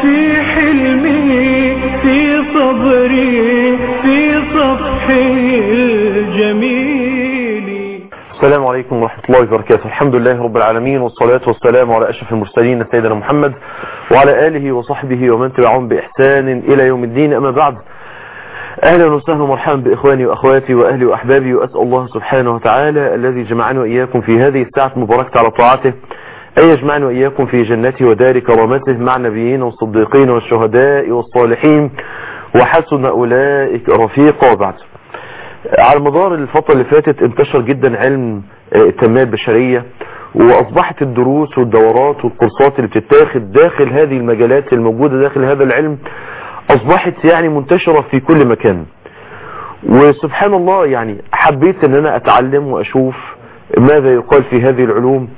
في حلمي في صبري في صفحي الجميل السلام عليكم ورحمة الله وبركاته الحمد لله رب العالمين والصلاة والسلام على أشرف المرسلين سيدنا محمد وعلى آله وصحبه ومن تبعهم بإحسان إلى يوم الدين أما بعد أهلا وسهلا ومرحبا بإخواني وأخواتي وأهلي وأحبابي وأسأل الله سبحانه وتعالى الذي جمعني وإياكم في هذه الساعة المباركة على طاعته أن يجمعني وإياكم في جنته ودار كرامته مع النبيين والصديقين والشهداء والصالحين وحسن أولئك رفيقا وبعد على مدار الفترة اللي فاتت انتشر جدا علم التنمية البشرية واصبحت الدروس والدورات والكورسات اللي بتتاخد داخل هذه المجالات الموجودة داخل هذا العلم اصبحت يعني منتشرة في كل مكان وسبحان الله يعني حبيت ان انا اتعلم واشوف ماذا يقال في هذه العلوم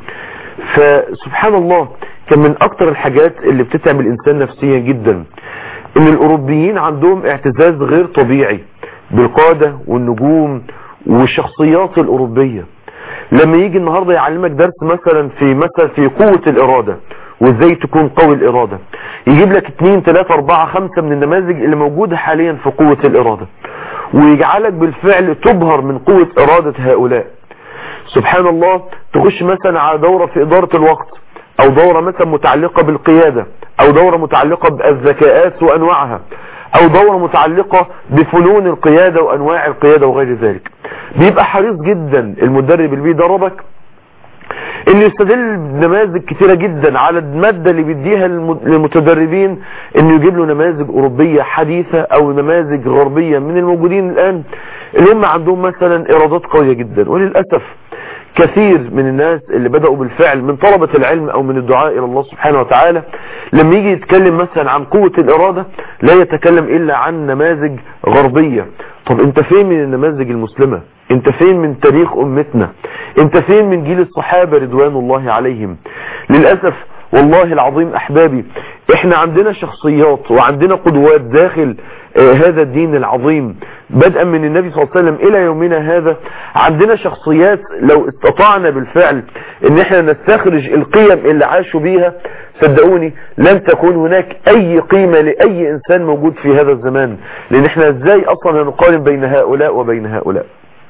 فسبحان الله كان من اكتر الحاجات اللي بتتعب الانسان نفسيا جدا ان الاوروبيين عندهم اعتزاز غير طبيعي بالقادة والنجوم والشخصيات الاوروبية لما يجي النهاردة يعلمك درس مثلا في مثلا في قوة الارادة وازاي تكون قوي الارادة يجيب لك 2 3 4 5 من النماذج اللي موجودة حاليا في قوة الارادة ويجعلك بالفعل تبهر من قوة ارادة هؤلاء سبحان الله تخش مثلا على دورة في ادارة الوقت او دورة مثلا متعلقة بالقيادة او دورة متعلقة بالذكاءات وانواعها او دورة متعلقة بفنون القيادة وانواع القيادة وغير ذلك بيبقى حريص جدا المدرب اللي بيدربك اللي يستدل بنماذج كتيرة جدا على المادة اللي بيديها للمتدربين انه يجيب له نماذج اوروبية حديثة او نماذج غربية من الموجودين الان اللي هم عندهم مثلا ارادات قوية جدا وللأسف كثير من الناس اللي بدأوا بالفعل من طلبة العلم او من الدعاء الى الله سبحانه وتعالى لما يجي يتكلم مثلا عن قوة الارادة لا يتكلم الا عن نماذج غربية طب انت فين من النماذج المسلمة انت فين من تاريخ امتنا انت فين من جيل الصحابة رضوان الله عليهم للأسف والله العظيم احبابي احنا عندنا شخصيات وعندنا قدوات داخل آه هذا الدين العظيم بدءا من النبي صلى الله عليه وسلم الى يومنا هذا عندنا شخصيات لو استطعنا بالفعل ان احنا نستخرج القيم اللي عاشوا بيها صدقوني لن تكون هناك اي قيمة لاي انسان موجود في هذا الزمان لان احنا ازاي اصلا هنقارن بين هؤلاء وبين هؤلاء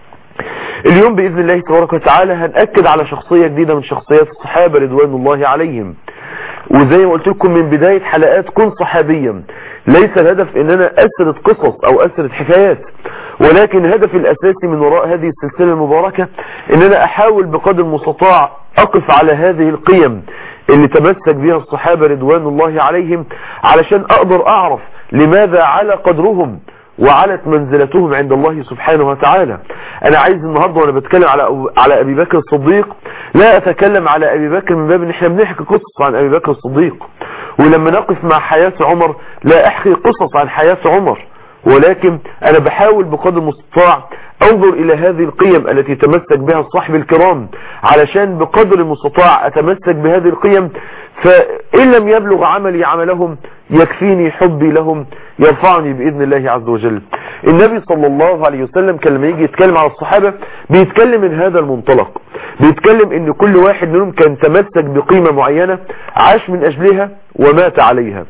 اليوم بإذن الله تبارك وتعالى هنأكد على شخصية جديدة من شخصيات الصحابة رضوان الله عليهم وزي ما قلت لكم من بداية حلقات كن صحابيا ليس الهدف ان انا اسرد قصص او اسرد حكايات ولكن الهدف الاساسي من وراء هذه السلسلة المباركة ان انا احاول بقدر المستطاع اقف على هذه القيم اللي تمسك بها الصحابة رضوان الله عليهم علشان اقدر اعرف لماذا على قدرهم وعلت منزلتهم عند الله سبحانه وتعالى انا عايز النهاردة وانا بتكلم على على ابي بكر الصديق لا اتكلم على ابي بكر من باب ان احنا بنحكي قصص عن ابي بكر الصديق ولما نقف مع حياة عمر لا احكي قصص عن حياة عمر ولكن انا بحاول بقدر المستطاع انظر الى هذه القيم التي تمسك بها الصحب الكرام علشان بقدر المستطاع اتمسك بهذه القيم فإن لم يبلغ عملي عملهم يكفيني حبي لهم يرفعني بإذن الله عز وجل النبي صلى الله عليه وسلم كان لما يجي يتكلم على الصحابة بيتكلم من هذا المنطلق بيتكلم ان كل واحد منهم كان تمسك بقيمة معينة عاش من اجلها ومات عليها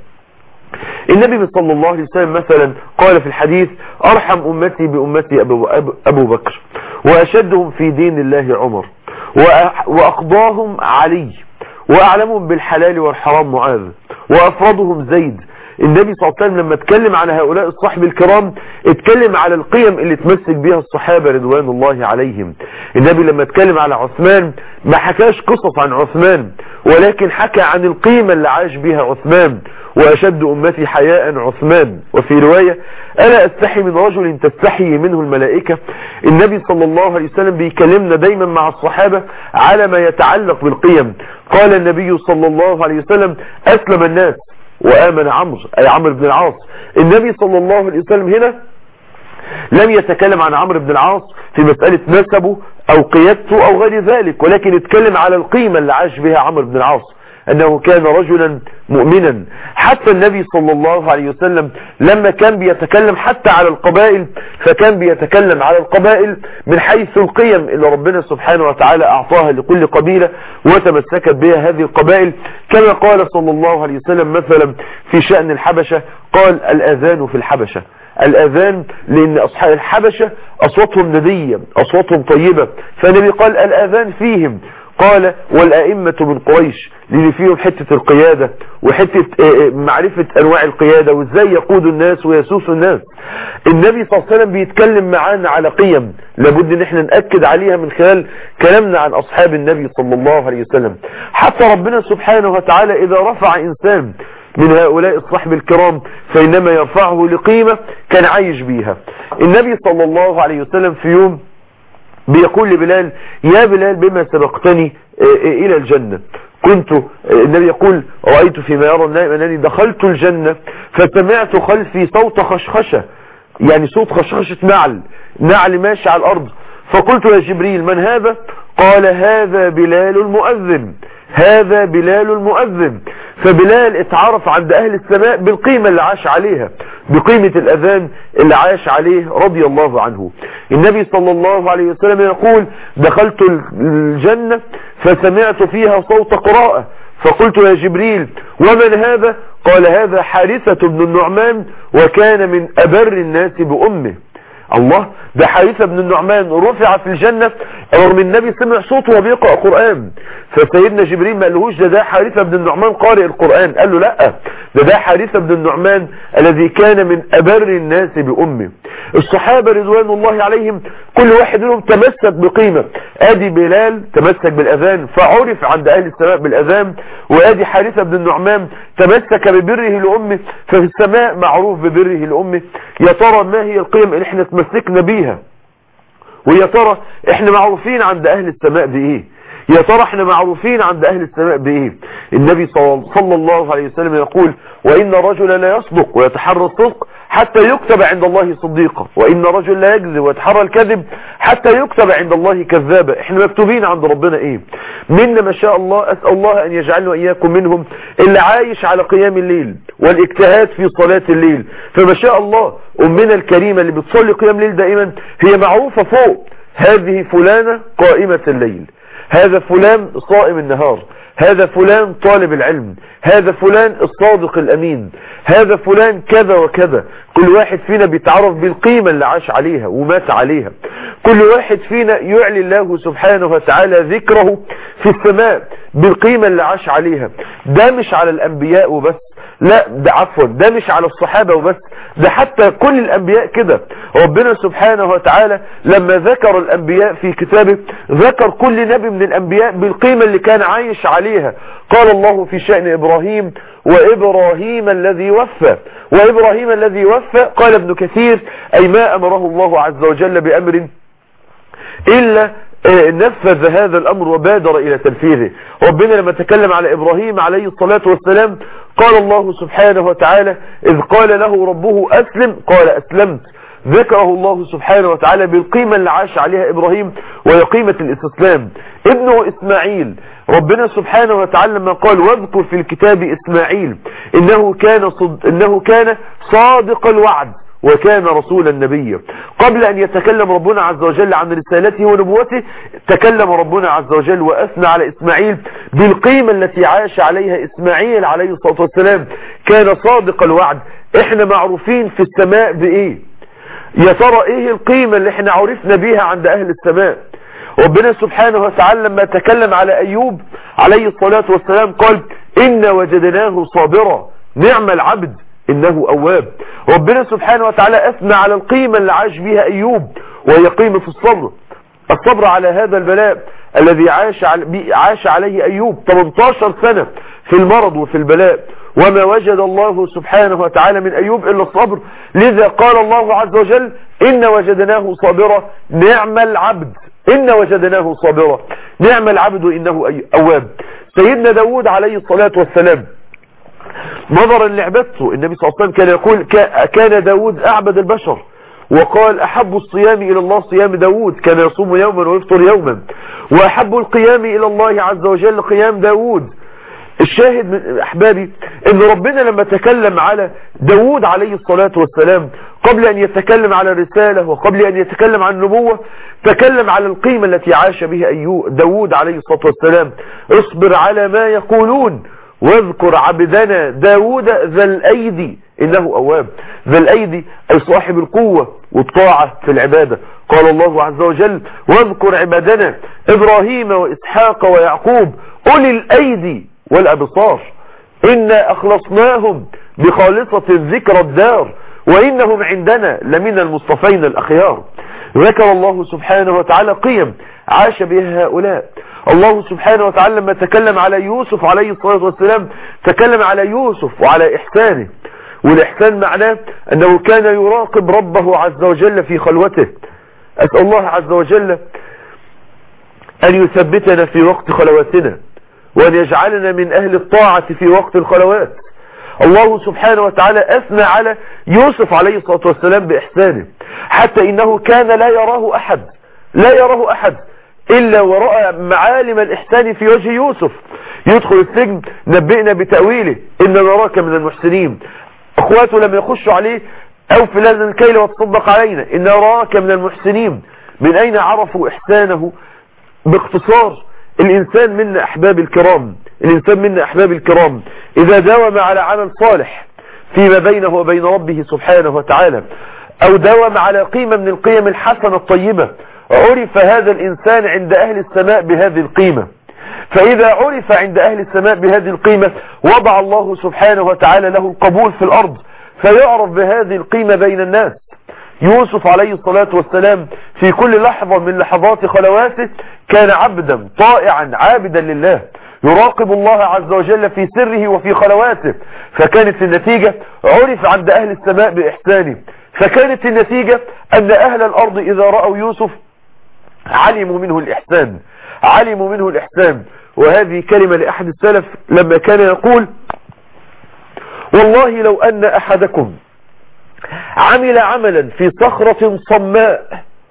النبي صلى الله عليه وسلم مثلا قال في الحديث ارحم امتي بامتي ابو, أبو بكر واشدهم في دين الله عمر واقضاهم علي واعلمهم بالحلال والحرام معاذ وافرضهم زيد النبي صلى الله عليه وسلم لما اتكلم عن هؤلاء الصحب الكرام اتكلم على القيم اللي تمسك بها الصحابة رضوان الله عليهم النبي لما اتكلم على عثمان ما حكاش قصص عن عثمان ولكن حكى عن القيمة اللي عاش بها عثمان وأشد أمتي حياء عثمان وفي رواية ألا أستحي من رجل تستحي منه الملائكة النبي صلى الله عليه وسلم بيكلمنا دايما مع الصحابة على ما يتعلق بالقيم قال النبي صلى الله عليه وسلم أسلم الناس وآمن عمرو أي عمرو بن العاص النبي صلى الله عليه وسلم هنا لم يتكلم عن عمرو بن العاص في مسألة نسبه أو قيادته أو غير ذلك ولكن اتكلم على القيمة اللي عاش بها عمرو بن العاص أنه كان رجلا مؤمنا حتى النبي صلى الله عليه وسلم لما كان بيتكلم حتى على القبائل فكان بيتكلم على القبائل من حيث القيم اللي ربنا سبحانه وتعالى أعطاها لكل قبيلة وتمسكت بها هذه القبائل كما قال صلى الله عليه وسلم مثلا في شأن الحبشة قال الأذان في الحبشة الأذان لأن أصحاب الحبشة أصواتهم ندية أصواتهم طيبة فالنبي قال الأذان فيهم قال والأئمة من قريش لأن فيهم حتة القيادة وحتة معرفة أنواع القيادة وإزاي يقود الناس ويسوس الناس النبي صلى الله عليه وسلم بيتكلم معانا على قيم لابد ان احنا نأكد عليها من خلال كلامنا عن أصحاب النبي صلى الله عليه وسلم حتى ربنا سبحانه وتعالى إذا رفع إنسان من هؤلاء الصحب الكرام فإنما يرفعه لقيمة كان عايش بيها النبي صلى الله عليه وسلم في يوم بيقول لبلال يا بلال بما سبقتني إلى الجنة كنت النبي يقول رأيت فيما يرى النائم أنني دخلت الجنة فسمعت خلفي صوت خشخشة يعني صوت خشخشة نعل نعل ماشي على الأرض فقلت يا جبريل من هذا قال هذا بلال المؤذن هذا بلال المؤذن فبلال اتعرف عند اهل السماء بالقيمة اللي عاش عليها بقيمة الاذان اللي عاش عليه رضي الله عنه النبي صلى الله عليه وسلم يقول دخلت الجنة فسمعت فيها صوت قراءة فقلت يا جبريل ومن هذا قال هذا حارثة بن النعمان وكان من أبر الناس بأمه الله ده حارثة بن النعمان رفع في الجنة رغم النبي سمع صوته وبيقرأ قرآن فسيدنا جبريل ما قالهوش ده ده حارثة بن النعمان قارئ القرآن قال له لا ده ده حارثة بن النعمان الذي كان من أبر الناس بأمه الصحابة رضوان الله عليهم كل واحد منهم تمسك بقيمة ادي بلال تمسك بالأذان فعرف عند أهل السماء بالأذان وادي حارثة بن النعمان تمسك ببره لأمه ففي السماء معروف ببره لأمه يا ترى ما هي القيم اللي احنا تمسكنا بيها ويا ترى احنا معروفين عند اهل السماء بايه يا ترى احنا معروفين عند اهل السماء بايه النبي صلى الله عليه وسلم يقول وان الرجل لا يصدق ويتحرى الصدق حتى يكتب عند الله صديقا وان الرجل لا يكذب ويتحرى الكذب حتى يكتب عند الله كذابا احنا مكتوبين عند ربنا ايه منا ما شاء الله اسال الله ان يجعلنا واياكم منهم اللي عايش على قيام الليل والاجتهاد في صلاة الليل فما شاء الله امنا الكريمة اللي بتصلي قيام الليل دائما هي معروفة فوق هذه فلانة قائمة الليل هذا فلان صائم النهار هذا فلان طالب العلم هذا فلان الصادق الأمين هذا فلان كذا وكذا كل واحد فينا بيتعرف بالقيمة اللي عاش عليها ومات عليها كل واحد فينا يعلي الله سبحانه وتعالى ذكره في السماء بالقيمة اللي عاش عليها ده مش على الأنبياء وبس لا ده عفوا ده مش على الصحابة وبس ده حتى كل الأنبياء كده ربنا سبحانه وتعالى لما ذكر الأنبياء في كتابه ذكر كل نبي من الأنبياء بالقيمة اللي كان عايش عليها قال الله في شأن إبراهيم وإبراهيم الذي وفى وإبراهيم الذي وفى قال ابن كثير أي ما أمره الله عز وجل بأمر إلا نفذ هذا الأمر وبادر إلى تنفيذه ربنا لما تكلم على إبراهيم عليه الصلاة والسلام قال الله سبحانه وتعالى إذ قال له ربه أسلم قال أسلمت ذكره الله سبحانه وتعالى بالقيمة اللي عاش عليها إبراهيم وهي قيمة الاستسلام ابنه إسماعيل ربنا سبحانه وتعالى لما قال واذكر في الكتاب إسماعيل إنه كان, صد إنه كان صادق الوعد وكان رسولا نبيا قبل أن يتكلم ربنا عز وجل عن رسالته ونبوته تكلم ربنا عز وجل وأثنى على إسماعيل بالقيمة التي عاش عليها إسماعيل عليه الصلاة والسلام كان صادق الوعد احنا معروفين في السماء بإيه يا ترى ايه القيمة اللي احنا عرفنا بيها عند اهل السماء ربنا سبحانه وتعالى لما تكلم على ايوب عليه الصلاة والسلام قال ان وجدناه صابرا نعم العبد انه اواب ربنا سبحانه وتعالى اثنى على القيمة اللي عاش بها ايوب وهي قيمة الصبر الصبر على هذا البلاء الذي عاش عاش عليه ايوب 18 سنة في المرض وفي البلاء وما وجد الله سبحانه وتعالى من أيوب إلا الصبر لذا قال الله عز وجل إن وجدناه صابرا نعم العبد إن وجدناه صابرا نعم العبد إنه أواب سيدنا داود عليه الصلاة والسلام نظرا لعبادته النبي صلى الله عليه وسلم كان يقول كان داود أعبد البشر وقال أحب الصيام إلى الله صيام داود كان يصوم يوما ويفطر يوما وأحب القيام إلى الله عز وجل قيام داود الشاهد من احبابي ان ربنا لما تكلم على داود عليه الصلاة والسلام قبل ان يتكلم على الرسالة وقبل ان يتكلم عن النبوة تكلم على القيمة التي عاش بها أيو داود عليه الصلاة والسلام اصبر على ما يقولون واذكر عبدنا داود ذا الأيدي إنه أواب ذا الأيدي أي صاحب القوة والطاعة في العبادة قال الله عز وجل واذكر عبادنا إبراهيم وإسحاق ويعقوب أولي الأيدي والأبصار إنا أخلصناهم بخالصة ذكر الدار وإنهم عندنا لمن المصطفين الأخيار ذكر الله سبحانه وتعالى قيم عاش بها هؤلاء الله سبحانه وتعالى لما تكلم على يوسف عليه الصلاة والسلام تكلم على يوسف وعلى إحسانه والإحسان معناه أنه كان يراقب ربه عز وجل في خلوته أسأل الله عز وجل أن يثبتنا في وقت خلواتنا وأن يجعلنا من أهل الطاعة في وقت الخلوات الله سبحانه وتعالى أثنى على يوسف عليه الصلاة والسلام بإحسانه حتى إنه كان لا يراه أحد لا يراه أحد إلا ورأى معالم الإحسان في وجه يوسف يدخل السجن نبئنا بتأويله إن نراك من المحسنين أخواته لم يخشوا عليه أو في لازم الكيل وتصدق علينا إن نراك من المحسنين من أين عرفوا إحسانه باختصار الإنسان منا أحباب الكرام الإنسان منا أحباب الكرام إذا داوم على عمل صالح فيما بينه وبين ربه سبحانه وتعالى أو داوم على قيمة من القيم الحسنة الطيبة عرف هذا الإنسان عند أهل السماء بهذه القيمة فإذا عرف عند أهل السماء بهذه القيمة وضع الله سبحانه وتعالى له القبول في الأرض فيعرف بهذه القيمة بين الناس يوسف عليه الصلاة والسلام في كل لحظة من لحظات خلواته كان عبدا طائعا عابدا لله يراقب الله عز وجل في سره وفي خلواته فكانت النتيجة عرف عند أهل السماء بإحسانه فكانت النتيجة أن أهل الأرض إذا رأوا يوسف علموا منه الإحسان علموا منه الإحسان وهذه كلمة لأحد السلف لما كان يقول والله لو أن أحدكم عمل عملا في صخرة صماء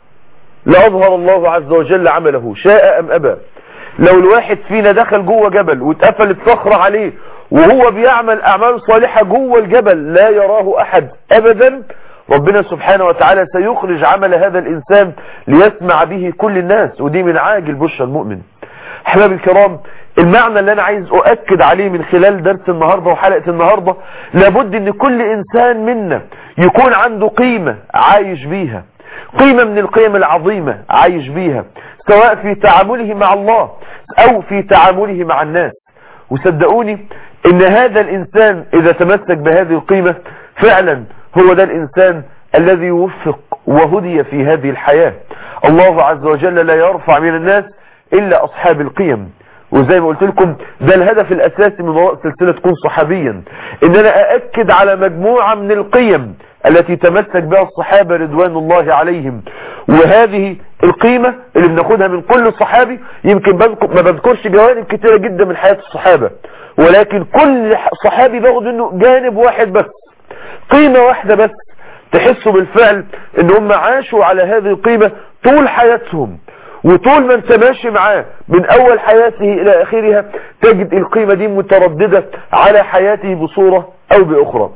لأظهر الله عز وجل عمله شاء أم أبى لو الواحد فينا دخل جوه جبل واتقفلت صخرة عليه وهو بيعمل أعمال صالحة جوه الجبل لا يراه أحد أبدا ربنا سبحانه وتعالى سيخرج عمل هذا الإنسان ليسمع به كل الناس ودي من عاجل بشرى المؤمن احبابي الكرام المعنى اللي انا عايز اؤكد عليه من خلال درس النهاردة وحلقة النهاردة لابد ان كل انسان منا يكون عنده قيمة عايش بيها قيمة من القيم العظيمة عايش بيها سواء في تعامله مع الله او في تعامله مع الناس وصدقوني ان هذا الانسان اذا تمسك بهذه القيمة فعلا هو ده الانسان الذي يوفق وهدي في هذه الحياة الله عز وجل لا يرفع من الناس الا اصحاب القيم وزي ما قلت لكم ده الهدف الاساسي من وراء سلسلة كون صحابيا ان انا اأكد على مجموعة من القيم التي تمسك بها الصحابة رضوان الله عليهم وهذه القيمة اللي بناخدها من كل صحابي يمكن ما بذكرش جوانب كتيرة جدا من حياة الصحابة ولكن كل صحابي باخد منه جانب واحد بس قيمة واحدة بس تحسوا بالفعل ان هم عاشوا على هذه القيمة طول حياتهم وطول ما انت ماشي معاه من اول حياته الى اخرها تجد القيمة دي مترددة على حياته بصورة او باخرى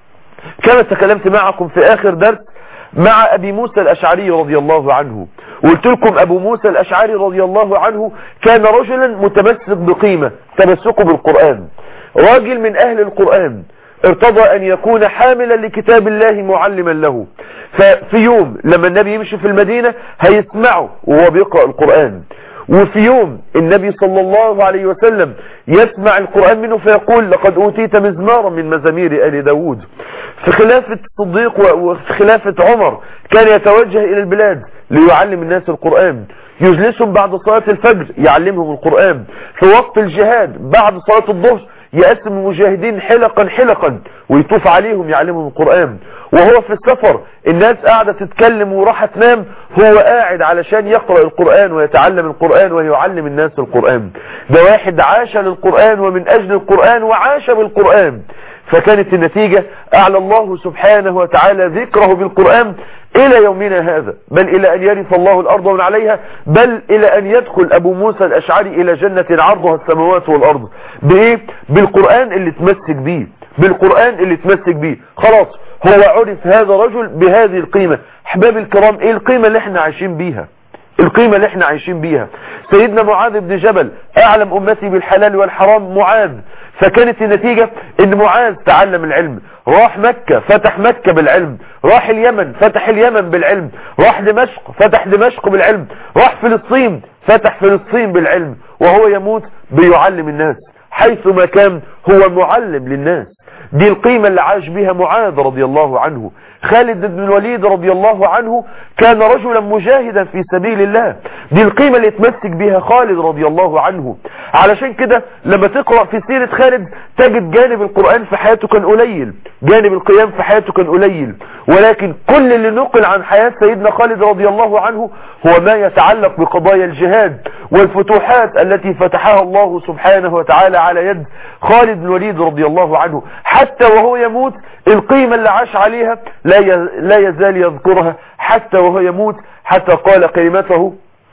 كما تكلمت معكم في اخر درس مع ابي موسى الاشعري رضي الله عنه وقلت لكم ابو موسى الاشعري رضي الله عنه كان رجلا متمسك بقيمة تمسكه بالقرآن راجل من اهل القرآن ارتضى ان يكون حاملا لكتاب الله معلما له ففي يوم لما النبي يمشي في المدينة هيسمعه وهو بيقرأ القرآن وفي يوم النبي صلى الله عليه وسلم يسمع القرآن منه فيقول لقد أوتيت مزمارا من مزامير آل داود في خلافة الصديق وفي خلافة عمر كان يتوجه إلى البلاد ليعلم الناس القرآن يجلسهم بعد صلاة الفجر يعلمهم القرآن في وقت الجهاد بعد صلاة الظهر يقسم المجاهدين حلقا حلقا ويطوف عليهم يعلمهم القرآن وهو في السفر الناس قاعدة تتكلم وراح تنام هو قاعد علشان يقرأ القرآن ويتعلم القرآن ويعلم الناس القرآن ده واحد عاش للقرآن ومن أجل القرآن وعاش بالقرآن فكانت النتيجة أعلى الله سبحانه وتعالى ذكره بالقرآن إلى يومنا هذا بل إلى أن يرث الله الأرض ومن عليها بل إلى أن يدخل أبو موسى الأشعري إلى جنة عرضها السماوات والأرض بإيه؟ بالقرآن اللي تمسك بيه بالقرآن اللي تمسك بيه خلاص هو عرف هذا رجل بهذه القيمة احباب الكرام ايه القيمة اللي احنا عايشين بيها القيمة اللي احنا عايشين بيها سيدنا معاذ بن جبل اعلم امتي بالحلال والحرام معاذ فكانت النتيجة ان معاذ تعلم العلم راح مكة فتح مكة بالعلم راح اليمن فتح اليمن بالعلم راح دمشق فتح دمشق بالعلم راح فلسطين فتح فلسطين بالعلم وهو يموت بيعلم الناس حيثما كان هو معلم للناس دي القيمة اللي عاش بها معاذ رضي الله عنه خالد بن الوليد رضي الله عنه كان رجلا مجاهدا في سبيل الله دي القيمة اللي يتمسك بها خالد رضي الله عنه علشان كده لما تقرأ في سيرة خالد تجد جانب القرآن في حياته كان قليل جانب القيام في حياته كان قليل ولكن كل اللي نقل عن حياة سيدنا خالد رضي الله عنه هو ما يتعلق بقضايا الجهاد والفتوحات التي فتحها الله سبحانه وتعالى على يد خالد بن الوليد رضي الله عنه حتى وهو يموت القيمة اللي عاش عليها لا لا يزال يذكرها حتى وهو يموت حتى قال كلمته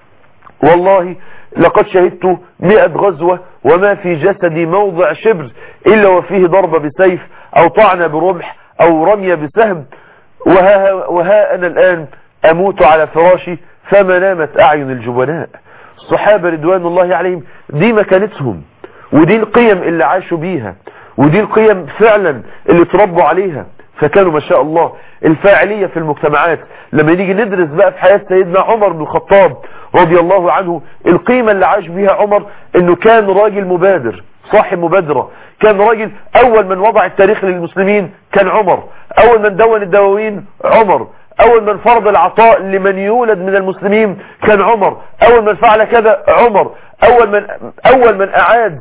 والله لقد شهدت مئة غزوة وما في جسدي موضع شبر إلا وفيه ضربة بسيف أو طعنة برمح أو رمية بسهم وها, وها أنا الآن أموت على فراشي فما نامت أعين الجبناء الصحابة رضوان الله عليهم دي مكانتهم ودي القيم اللي عاشوا بيها ودي القيم فعلا اللي تربوا عليها فكانوا ما شاء الله الفاعلية في المجتمعات لما نيجي ندرس بقى في حياة سيدنا عمر بن الخطاب رضي الله عنه القيمة اللي عاش بيها عمر انه كان راجل مبادر صاحب مبادرة كان راجل اول من وضع التاريخ للمسلمين كان عمر اول من دون الدواوين عمر اول من فرض العطاء لمن يولد من المسلمين كان عمر اول من فعل كذا عمر اول من اول من اعاد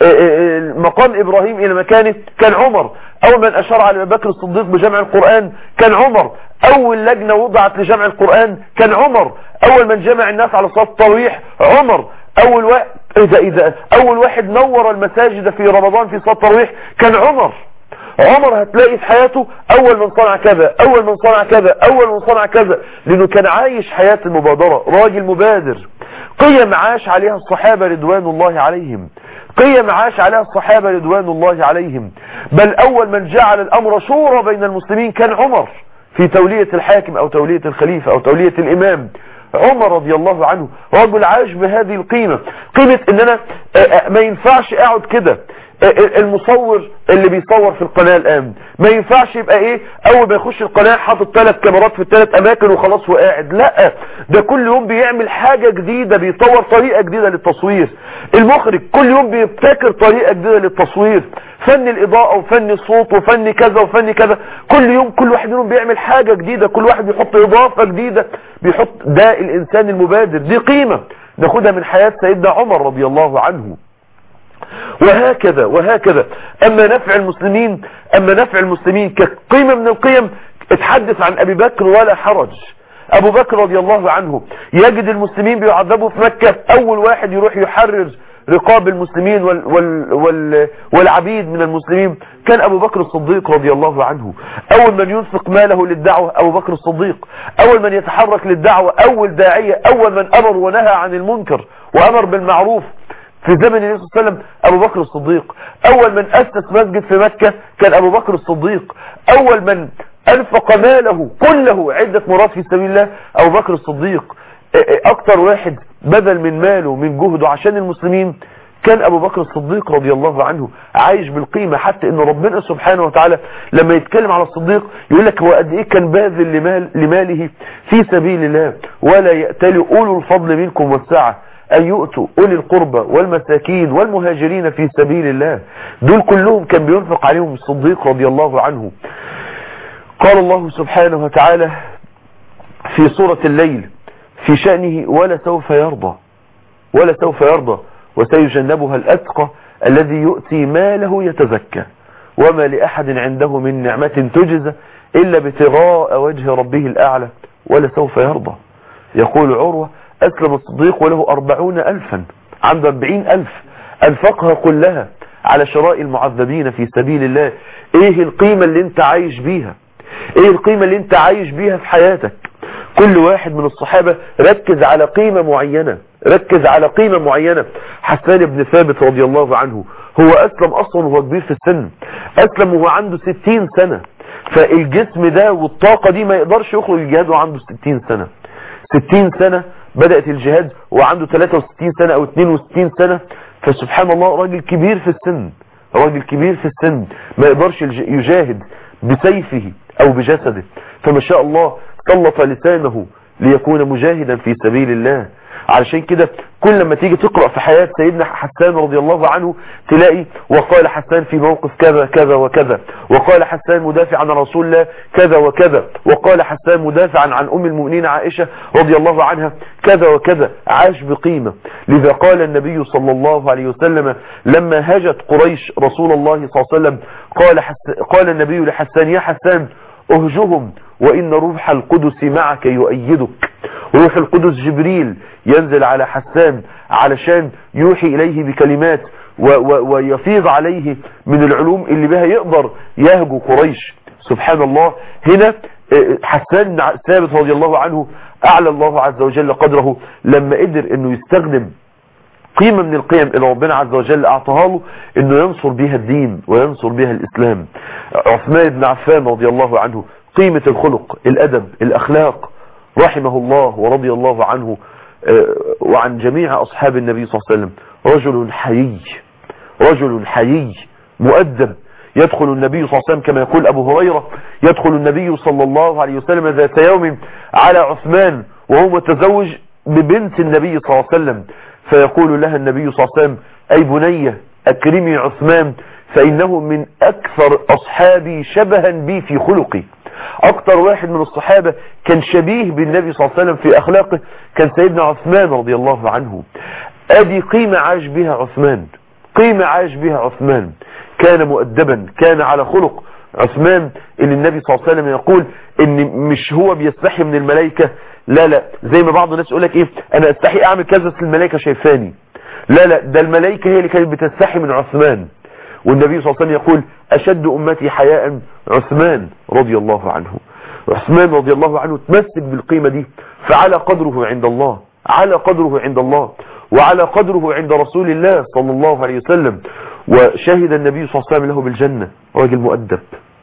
مقام ابراهيم الى مكانه كان عمر اول من اشار على ابي بكر الصديق بجمع القرآن كان عمر اول لجنة وضعت لجمع القرآن كان عمر اول من جمع الناس على صلاة التراويح عمر اول واحد اذا اذا اول واحد نور المساجد في رمضان في صلاة التراويح كان عمر عمر هتلاقي في حياته اول من صنع كذا اول من صنع كذا اول من صنع كذا لانه كان عايش حياة المبادرة راجل مبادر قيم عاش عليها الصحابة رضوان الله عليهم قيم عاش عليها الصحابة رضوان الله عليهم بل اول من جعل الامر شورى بين المسلمين كان عمر في تولية الحاكم او تولية الخليفة او تولية الامام عمر رضي الله عنه رجل عاش بهذه القيمة قيمة ان انا ما ينفعش اقعد كده المصور اللي بيصور في القناة الان ما ينفعش يبقى ايه اول ما يخش القناة حاطط ثلاث كاميرات في الثلاث اماكن وخلاص وقاعد لا ده كل يوم بيعمل حاجة جديدة بيطور طريقة جديدة للتصوير المخرج كل يوم بيبتكر طريقة جديدة للتصوير فن الاضاءة وفن الصوت وفن كذا وفن كذا كل يوم كل واحد منهم بيعمل حاجة جديدة كل واحد بيحط اضافة جديدة بيحط ده الانسان المبادر دي قيمة ناخدها من حياة سيدنا عمر رضي الله عنه وهكذا وهكذا اما نفع المسلمين اما نفع المسلمين كقيمة من القيم اتحدث عن ابي بكر ولا حرج ابو بكر رضي الله عنه يجد المسلمين بيعذبوا في مكة اول واحد يروح يحرر رقاب المسلمين وال وال وال والعبيد من المسلمين كان ابو بكر الصديق رضي الله عنه اول من ينفق ماله للدعوة ابو بكر الصديق اول من يتحرك للدعوة اول داعية اول من امر ونهى عن المنكر وامر بالمعروف في زمن النبي صلى الله عليه وسلم ابو بكر الصديق اول من اسس مسجد في مكة كان ابو بكر الصديق اول من انفق ماله كله عدة مرات في سبيل الله ابو بكر الصديق اكتر واحد بذل من ماله من جهده عشان المسلمين كان ابو بكر الصديق رضي الله عنه عايش بالقيمة حتى ان ربنا سبحانه وتعالى لما يتكلم على الصديق يقول لك هو قد ايه كان باذل لمال لماله في سبيل الله ولا يأتل اولو الفضل منكم والسعة أن يؤتوا أولي القربى والمساكين والمهاجرين في سبيل الله دول كلهم كان بينفق عليهم الصديق رضي الله عنه قال الله سبحانه وتعالى في سورة الليل في شأنه ولا سوف يرضى ولا سوف يرضى وسيجنبها الأتقى الذي يؤتي ماله يتزكى وما لأحد عنده من نعمة تجزى إلا ابتغاء وجه ربه الأعلى ولا سوف يرضى يقول عروة أسلم الصديق وله أربعون ألفا عنده أربعين ألف أنفقها كلها على شراء المعذبين في سبيل الله ايه القيمة اللي انت عايش بيها ايه القيمة اللي انت عايش بيها في حياتك كل واحد من الصحابة ركز على قيمة معينة ركز على قيمة معينة حسان بن ثابت رضي الله عنه هو أسلم أصلا وهو كبير في السن أسلم وهو عنده 60 سنة فالجسم ده والطاقة دي ما يقدرش يخرج الجهاد وعنده 60 سنة 60 سنة بدأت الجهاد وعنده 63 سنة أو 62 سنة فسبحان الله راجل كبير في السن راجل كبير في السن ما يقدرش يجاهد بسيفه أو بجسده فما شاء الله سلط لسانه ليكون مجاهدا في سبيل الله علشان كده كل لما تيجي تقرأ في حياة سيدنا حسان رضي الله عنه تلاقي وقال حسان في موقف كذا كذا وكذا وقال حسان مدافعا عن رسول الله كذا وكذا وقال حسان مدافعا عن أم المؤمنين عائشة رضي الله عنها كذا وكذا عاش بقيمة لذا قال النبي صلى الله عليه وسلم لما هجت قريش رسول الله صلى الله عليه وسلم قال, حس قال النبي لحسان يا حسان اهجهم وإن روح القدس معك يؤيدك روح القدس جبريل ينزل على حسان علشان يوحي إليه بكلمات و و ويفيض عليه من العلوم اللي بها يقدر يهجو قريش سبحان الله هنا حسان ثابت رضي الله عنه أعلى الله عز وجل قدره لما قدر أنه يستخدم قيمة من القيم اللي ربنا عز وجل أعطاها له أنه ينصر بها الدين وينصر بها الإسلام عثمان بن عفان رضي الله عنه قيمة الخلق الأدب الأخلاق رحمه الله ورضي الله عنه وعن جميع أصحاب النبي صلى الله عليه وسلم رجل حيي رجل حيي مؤدب يدخل النبي صلى الله عليه وسلم كما يقول أبو هريرة يدخل النبي صلى الله عليه وسلم ذات يوم على عثمان وهو متزوج ببنت النبي صلى الله عليه وسلم فيقول لها النبي صلى الله عليه وسلم أي بنية أكرمي عثمان فإنه من أكثر أصحابي شبها بي في خلقي أكثر واحد من الصحابة كان شبيه بالنبي صلى الله عليه وسلم في أخلاقه كان سيدنا عثمان رضي الله عنه أدي قيمة عاش بها عثمان قيمة عاش بها عثمان كان مؤدبا كان على خلق عثمان اللي النبي صلى الله عليه وسلم يقول ان مش هو بيستحي من الملائكة لا لا زي ما بعض الناس يقول لك ايه انا استحي اعمل كذا بس الملائكة شايفاني لا لا ده الملائكة هي اللي كانت بتستحي من عثمان والنبي صلى الله عليه وسلم يقول أشد أمتي حياء عثمان رضي الله عنه عثمان رضي الله عنه تمسك بالقيمة دي فعلى قدره عند الله على قدره عند الله وعلى قدره عند رسول الله صلى الله عليه وسلم وشهد النبي صلى الله عليه وسلم له بالجنة راجل مؤدب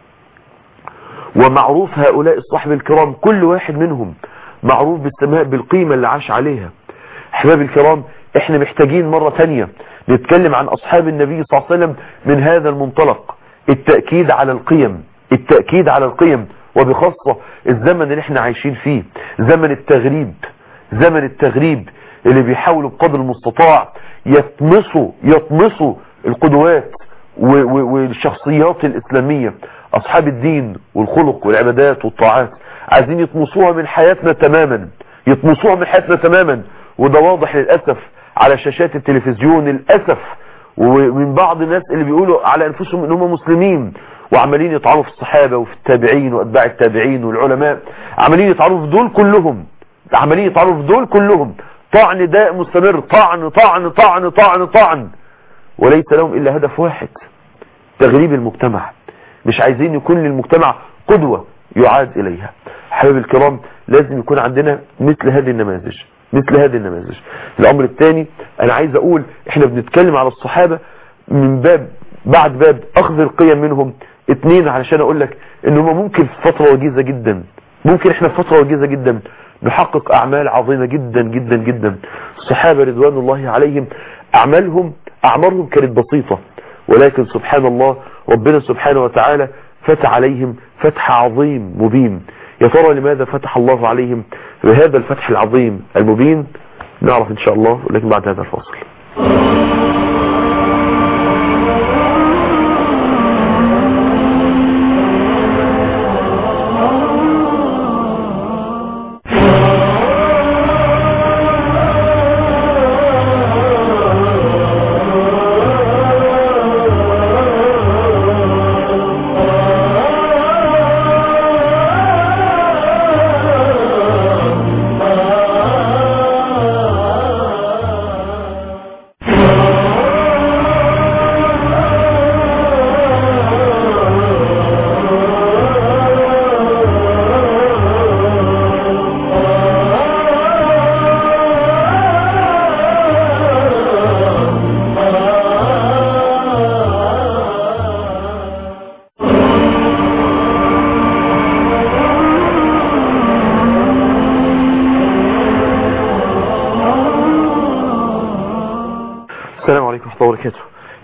ومعروف هؤلاء الصحب الكرام كل واحد منهم معروف بالسماء بالقيمة اللي عاش عليها احباب الكرام احنا محتاجين مرة تانية نتكلم عن اصحاب النبي صلى الله عليه وسلم من هذا المنطلق التأكيد على القيم التأكيد على القيم وبخاصة الزمن اللي احنا عايشين فيه زمن التغريب زمن التغريب اللي بيحاولوا بقدر المستطاع يطمسوا يطمسوا القدوات والشخصيات الإسلامية أصحاب الدين والخلق والعبادات والطاعات عايزين يطمسوها من حياتنا تماما يطمسوها من حياتنا تماما وده واضح للأسف على شاشات التلفزيون للأسف ومن بعض الناس اللي بيقولوا على أنفسهم أنهم مسلمين وعمالين يطعنوا في الصحابة وفي التابعين وأتباع التابعين والعلماء عمالين يطعنوا في دول كلهم عمالين يطعنوا في دول كلهم طعن داء مستمر طعن طعن طعن طعن طعن وليس لهم إلا هدف واحد تغريب المجتمع مش عايزين يكون للمجتمع قدوة يعاد إليها حبيب الكرام لازم يكون عندنا مثل هذه النماذج مثل هذه النماذج الأمر الثاني أنا عايز أقول إحنا بنتكلم على الصحابة من باب بعد باب أخذ القيم منهم اتنين علشان أقول لك إنهم ممكن في فترة وجيزة جدا ممكن إحنا في فترة وجيزة جدا نحقق أعمال عظيمة جدا جدا جدا الصحابة رضوان الله عليهم أعمالهم أعمارهم كانت بسيطة ولكن سبحان الله ربنا سبحانه وتعالى فتح عليهم فتح عظيم مبين يا ترى لماذا فتح الله عليهم بهذا الفتح العظيم المبين نعرف إن شاء الله ولكن بعد هذا الفاصل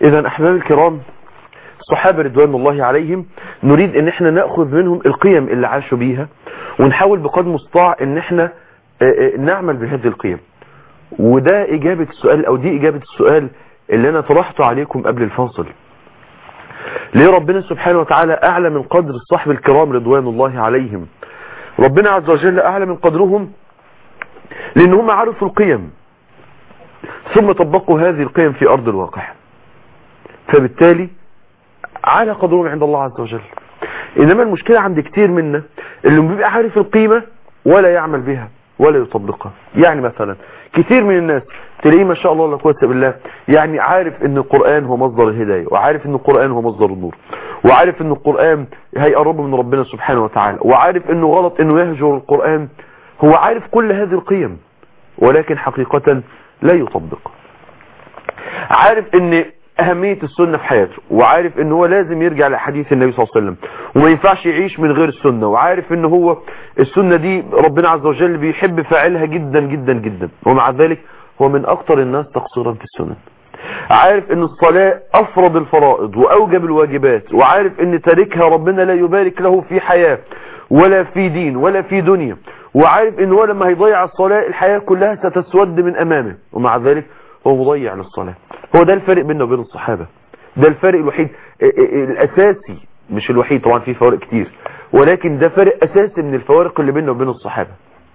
اذا احباب الكرام الصحابة رضوان الله عليهم نريد ان احنا نأخذ منهم القيم اللي عاشوا بيها ونحاول بقدر المستطاع ان احنا نعمل بهذه القيم وده اجابة السؤال او دي اجابة السؤال اللي انا طرحته عليكم قبل الفاصل ليه ربنا سبحانه وتعالى اعلى من قدر الصحب الكرام رضوان الله عليهم ربنا عز وجل اعلى من قدرهم لان هم عرفوا القيم ثم طبقوا هذه القيم في ارض الواقع فبالتالي على قدرهم عند الله عز وجل انما المشكلة عند كتير منا اللي بيبقى عارف القيمة ولا يعمل بها ولا يطبقها يعني مثلا كتير من الناس تلاقيه ما شاء الله لا قوه بالله يعني عارف ان القرآن هو مصدر الهداية وعارف ان القرآن هو مصدر النور وعارف ان القرآن هيقربه من ربنا سبحانه وتعالى وعارف انه غلط انه يهجر القرآن هو عارف كل هذه القيم ولكن حقيقة لا يطبق عارف ان اهمية السنة في حياته وعارف ان هو لازم يرجع لحديث النبي صلى الله عليه وسلم وما ينفعش يعيش من غير السنة وعارف ان هو السنة دي ربنا عز وجل بيحب فاعلها جدا جدا جدا ومع ذلك هو من اكتر الناس تقصيرا في السنن عارف ان الصلاة افرض الفرائض واوجب الواجبات وعارف ان تاركها ربنا لا يبارك له في حياة ولا في دين ولا في دنيا وعارف ان هو لما هيضيع الصلاة الحياة كلها ستسود من امامه ومع ذلك هو مضيع للصلاة هو ده الفرق بيننا وبين الصحابة ده الفرق الوحيد الاساسي مش الوحيد طبعا في فوارق كتير ولكن ده فرق اساسي من الفوارق اللي بيننا وبين الصحابة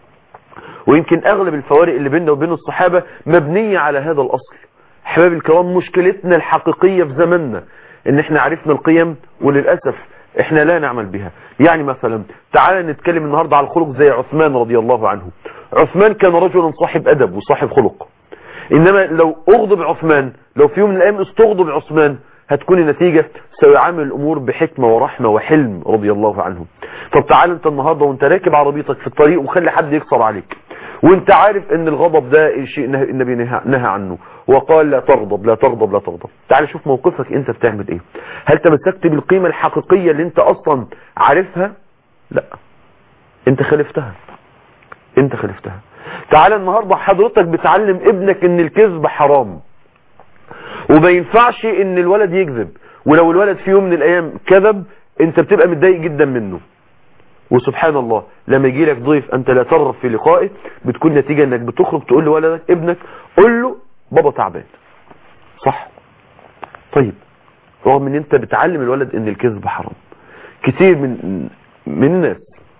ويمكن اغلب الفوارق اللي بيننا وبين الصحابة مبنية على هذا الاصل احباب الكرام مشكلتنا الحقيقية في زماننا ان احنا عرفنا القيم وللأسف احنا لا نعمل بها يعني مثلا تعال نتكلم النهاردة على الخلق زي عثمان رضي الله عنه عثمان كان رجلا صاحب ادب وصاحب خلق انما لو اغضب عثمان لو في يوم من الايام استغضب عثمان هتكون النتيجة سيعامل الامور بحكمة ورحمة وحلم رضي الله عنه طب تعال انت النهاردة وانت راكب عربيتك في الطريق وخلي حد يكسر عليك وانت عارف ان الغضب ده شيء النبي نهى عنه وقال لا تغضب لا تغضب لا تغضب تعال شوف موقفك انت بتعمل ايه هل تمسكت بالقيمة الحقيقية اللي انت اصلا عارفها لا انت خالفتها انت خالفتها تعال النهاردة حضرتك بتعلم ابنك ان الكذب حرام وما ينفعش ان الولد يكذب ولو الولد في يوم من الايام كذب انت بتبقى متضايق جدا منه وسبحان الله لما يجي لك ضيف انت لا ترغب في لقائه بتكون نتيجة انك بتخرج تقول لولدك ابنك قول له بابا تعبان صح طيب رغم ان انت بتعلم الولد ان الكذب حرام كتير من من الناس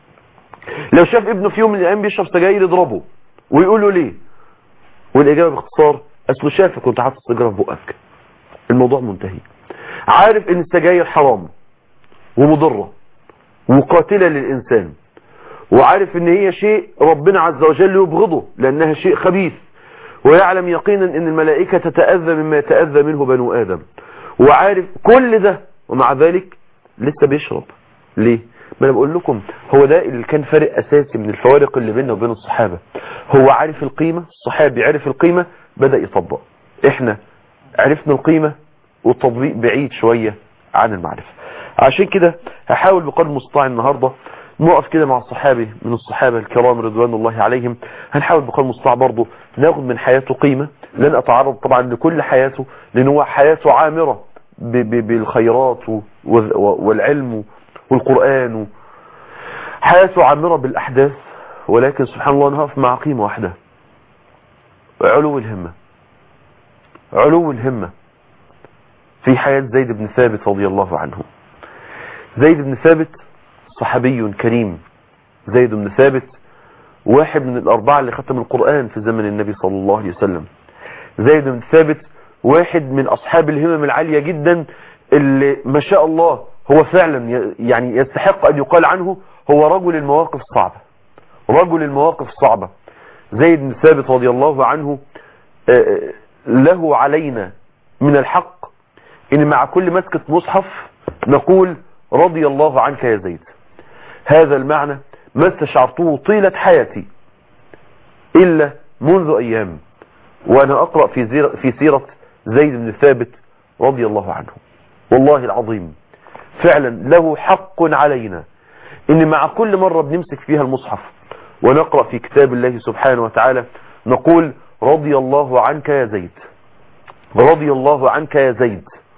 لو شاف ابنه في يوم من الايام بيشرب سجاير يضربه ويقول له ليه والاجابه باختصار اصله شافك وانت حاطط السيجاره في بقك الموضوع منتهي عارف ان السجاير حرام ومضره وقاتله للانسان وعارف ان هي شيء ربنا عز وجل يبغضه لانها شيء خبيث ويعلم يقينا ان الملائكة تتأذى مما يتأذى منه بنو آدم وعارف كل ده ومع ذلك لسه بيشرب ليه ما انا بقول لكم هو ده اللي كان فارق اساسي من الفوارق اللي بيننا وبين الصحابة هو عارف القيمة الصحابي عرف القيمة بدأ يطبق احنا عرفنا القيمة والتطبيق بعيد شوية عن المعرفة عشان كده هحاول بقدر المستطاع النهاردة نقف كده مع الصحابي من الصحابة الكرام رضوان الله عليهم هنحاول بقدر المستطاع برضه ناخد من حياته قيمة لن اتعرض طبعا لكل حياته لان هو حياته عامرة ب ب بالخيرات والعلم والقرآن حياته عامرة بالاحداث ولكن سبحان الله نقف مع قيمة واحدة علو الهمة علو الهمة في حياة زيد بن ثابت رضي الله عنه زيد بن ثابت صحابي كريم زيد بن ثابت واحد من الأربعة اللي ختم القرآن في زمن النبي صلى الله عليه وسلم زيد بن ثابت واحد من أصحاب الهمم العالية جدا اللي ما شاء الله هو فعلا يعني يستحق أن يقال عنه هو رجل المواقف الصعبة رجل المواقف الصعبة زيد بن ثابت رضي الله عنه له علينا من الحق ان مع كل مسكة مصحف نقول رضي الله عنك يا زيد هذا المعنى ما استشعرته طيلة حياتي إلا منذ أيام وأنا أقرأ في, زيرة في سيرة زيد بن ثابت رضي الله عنه والله العظيم فعلا له حق علينا إن مع كل مرة بنمسك فيها المصحف ونقرأ في كتاب الله سبحانه وتعالى نقول رضي الله عنك يا زيد رضي الله عنك يا زيد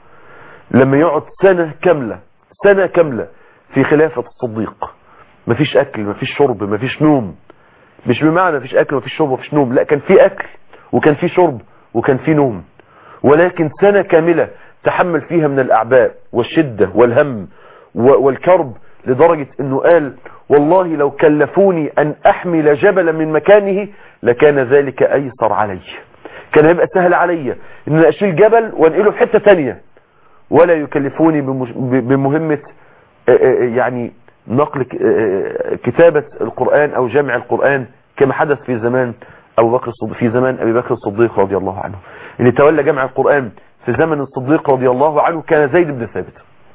لما يقعد سنة كاملة سنة كاملة في خلافة الصديق مفيش اكل مفيش شرب مفيش نوم مش بمعنى مفيش اكل مفيش شرب مفيش نوم لا كان في اكل وكان في شرب وكان في نوم ولكن سنة كاملة تحمل فيها من الاعباء والشدة والهم والكرب لدرجة انه قال والله لو كلفوني ان احمل جبلا من مكانه لكان ذلك ايسر علي كان هيبقى سهل علي ان اشيل جبل وانقله في حتة تانية ولا يكلفوني بمهمة يعني نقل كتابة القرآن او جمع القرآن كما حدث في زمان ابو بكر الصديق في زمان ابي بكر الصديق رضي الله عنه اللي تولى جمع القرآن في زمن الصديق رضي الله عنه كان زيد بن ثابت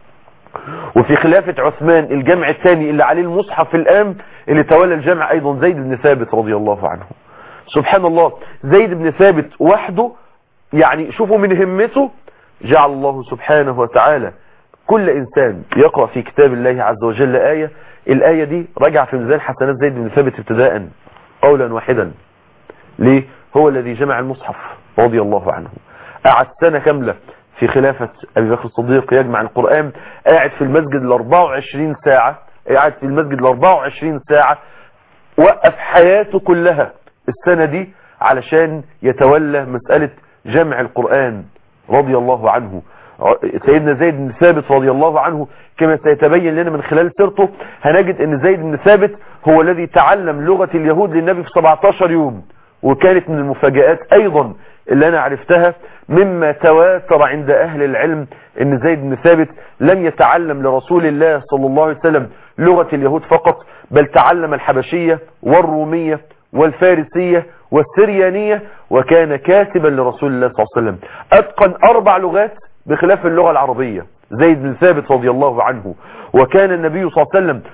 وفي خلافة عثمان الجمع الثاني اللي عليه المصحف الآن اللي تولى الجمع أيضا زيد بن ثابت رضي الله عنه سبحان الله زيد بن ثابت وحده يعني شوفوا من همته جعل الله سبحانه وتعالى كل إنسان يقرأ في كتاب الله عز وجل آية الآية دي رجع في ميزان حسنات زيد بن ثابت ابتداء قولا واحدا ليه هو الذي جمع المصحف رضي الله عنه قعد سنة كاملة في خلافة أبي بكر الصديق يجمع القرآن قاعد في المسجد ال 24 ساعة قاعد في المسجد ال 24 ساعة وقف حياته كلها السنة دي علشان يتولى مسألة جمع القرآن رضي الله عنه سيدنا زيد بن ثابت رضي الله عنه كما سيتبين لنا من خلال سيرته هنجد ان زيد بن ثابت هو الذي تعلم لغة اليهود للنبي في 17 يوم وكانت من المفاجآت ايضا اللي انا عرفتها مما تواتر عند اهل العلم ان زيد بن ثابت لم يتعلم لرسول الله صلى الله عليه وسلم لغة اليهود فقط بل تعلم الحبشية والرومية والفارسية والسريانية وكان كاتبا لرسول الله صلى الله عليه وسلم اتقن اربع لغات بخلاف اللغة العربية زيد بن ثابت رضي الله عنه وكان النبي صلى الله عليه وسلم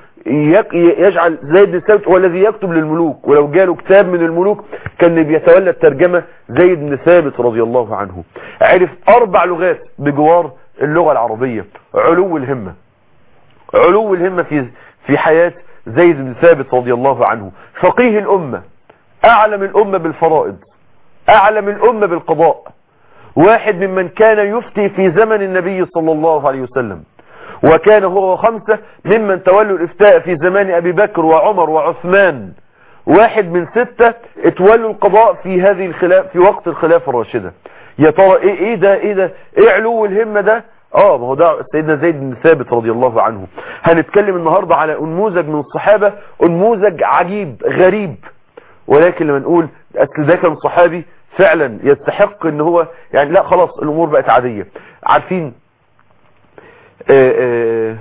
يجعل زيد بن ثابت هو الذي يكتب للملوك ولو جاله كتاب من الملوك كان بيتولى الترجمة زيد بن ثابت رضي الله عنه عرف اربع لغات بجوار اللغة العربية علو الهمة علو الهمة في في حياة زيد بن ثابت رضي الله عنه فقيه الأمة أعلم الأمة بالفرائض أعلم الأمة بالقضاء واحد ممن كان يفتي في زمن النبي صلى الله عليه وسلم وكان هو خمسة ممن تولوا الإفتاء في زمان أبي بكر وعمر وعثمان واحد من ستة اتولوا القضاء في هذه الخلاف في وقت الخلافة الراشدة يا ترى ايه ايه ده ايه ده ايه علو الهمة ده اه ما هو ده سيدنا زيد بن ثابت رضي الله عنه هنتكلم النهاردة على انموذج من الصحابة انموذج عجيب غريب ولكن لما نقول اصل ده كان صحابي فعلا يستحق ان هو يعني لا خلاص الامور بقت عادية عارفين آآ آآ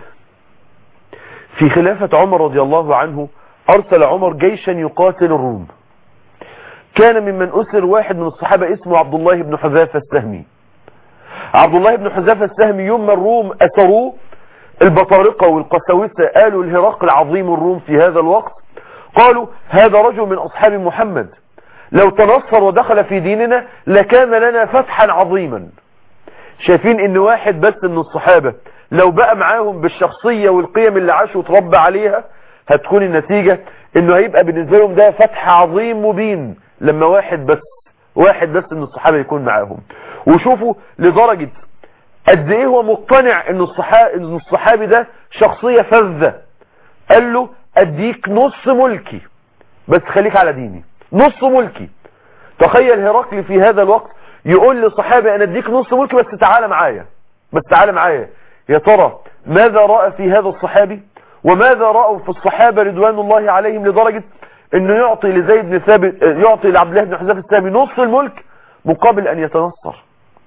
في خلافة عمر رضي الله عنه ارسل عمر جيشا يقاتل الروم كان ممن اسر واحد من الصحابة اسمه عبد الله بن حذافة السهمي عبد الله بن حذافة السهمي يوم الروم أسروه البطارقة والقساوسة قالوا الهرقل عظيم الروم في هذا الوقت قالوا هذا رجل من أصحاب محمد لو تنصر ودخل في ديننا لكان لنا فتحا عظيما شايفين ان واحد بس من الصحابة لو بقى معاهم بالشخصية والقيم اللي عاشوا وتربى عليها هتكون النتيجة انه هيبقى بالنسبة لهم ده فتح عظيم مبين لما واحد بس واحد بس من الصحابة يكون معاهم وشوفوا لدرجة قد ايه هو مقتنع ان الصحابي, إن الصحابي ده شخصية فذة قال له اديك نص ملكي بس خليك على ديني نص ملكي تخيل هرقل في هذا الوقت يقول لصحابي انا اديك نص ملكي بس تعالى معايا بس تعالى معايا يا ترى ماذا رأى في هذا الصحابي وماذا رأوا في الصحابة رضوان الله عليهم لدرجة انه يعطي لزيد بن ثابت يعطي لعبد الله بن حذافه السامي نص الملك مقابل ان يتنصر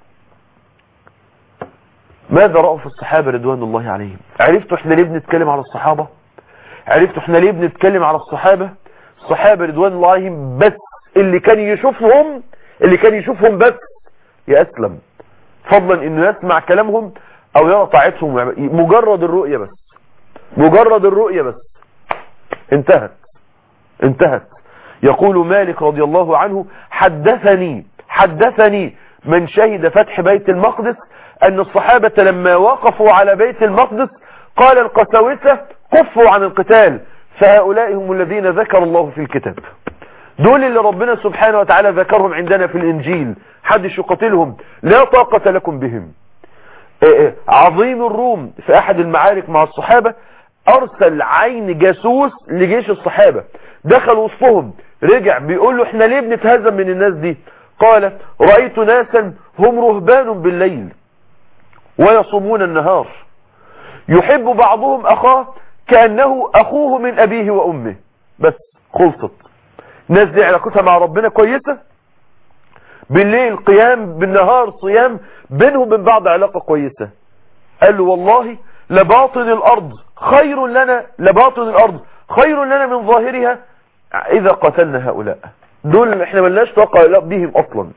ماذا رأوا في الصحابة رضوان الله عليهم عرفتوا احنا ليه بنتكلم على الصحابة عرفتوا احنا ليه بنتكلم على الصحابة الصحابة رضوان الله عليهم بس اللي كان يشوفهم اللي كان يشوفهم بس يأسلم فضلا انه يسمع كلامهم او يرى طاعتهم مجرد الرؤية بس مجرد الرؤية بس انتهت انتهت يقول مالك رضي الله عنه حدثني حدثني من شهد فتح بيت المقدس أن الصحابة لما وقفوا على بيت المقدس قال القساوسة كفوا عن القتال فهؤلاء هم الذين ذكر الله في الكتاب دول اللي ربنا سبحانه وتعالى ذكرهم عندنا في الإنجيل حدش يقتلهم لا طاقة لكم بهم عظيم الروم في احد المعارك مع الصحابة ارسل عين جاسوس لجيش الصحابة دخل وسطهم رجع بيقول له احنا ليه بنتهزم من الناس دي قال رأيت ناسا هم رهبان بالليل ويصومون النهار يحب بعضهم اخاه كأنه اخوه من ابيه وامه بس خلصت الناس دي علاقتها مع ربنا كويسة بالليل قيام بالنهار صيام بينهم وبين بعض علاقة كويسة قال له والله لباطن الارض خير لنا لباطن الارض خير لنا من ظاهرها اذا قتلنا هؤلاء دول احنا ملناش توقع لا بهم اصلا